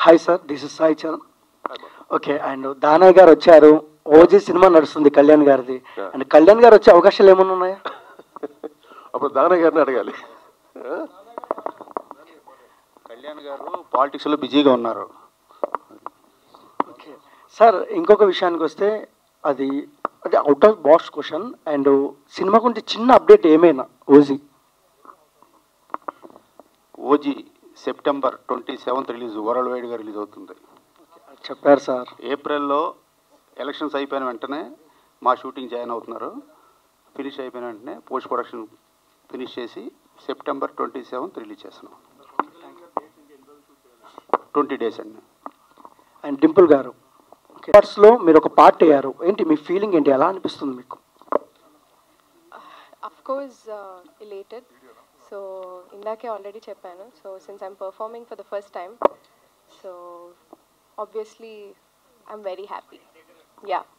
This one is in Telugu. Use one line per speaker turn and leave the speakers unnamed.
Hi sir this is Sai Charan okay and Danayya garu వచ్చారు ఓజీ సినిమా నడుస్తుంది కళ్యాణ్ గారిది
Yeah.
అండ్ కళ్యాణ్ గారు వచ్చే అవకాశాలు ఏమైనా ఉన్నాయా
అప్పుడు దానయ్య గారిని అడగాలి
కళ్యాణ్ గారు పాలిటిక్స్లో బిజీగా ఉన్నారు
ఓకే సార్ ఇంకొక విషయానికి వస్తే అది అది out of box question and cinema గురించి చిన్న అప్డేట్ ఏమైనా OG
OG September twenty seventh release world వైడ్గా రిలీజ్ అవుతుంది
చెప్పారు సార్
ఏప్రిల్లో ఎలక్షన్స్ అయిపోయిన వెంటనే మా షూటింగ్ జాయిన్ అవుతున్నారు ఫినిష్ అయిపోయిన వెంటనే పోస్ట్ ప్రొడక్షన్ ఫినిష్ చేసి సెప్టెంబర్ ట్వంటీ సెవెంత్ రిలీజ్ చేస్తున్నాం ట్వంటీ డేస్ అండి
అండ్ డింపుల్ గారు లో మీరు ఒక పార్ట్ అయ్యారు ఏంటి మీ ఫీలింగ్ ఏంటి ఎలా అనిపిస్తుంది మీకు
అఫ్ కోర్స్ రిలేటెడ్ సో ఇందాకే ఆల్రెడీ చెప్పాను so since I'm performing for the first time so obviously I'm very happy yeah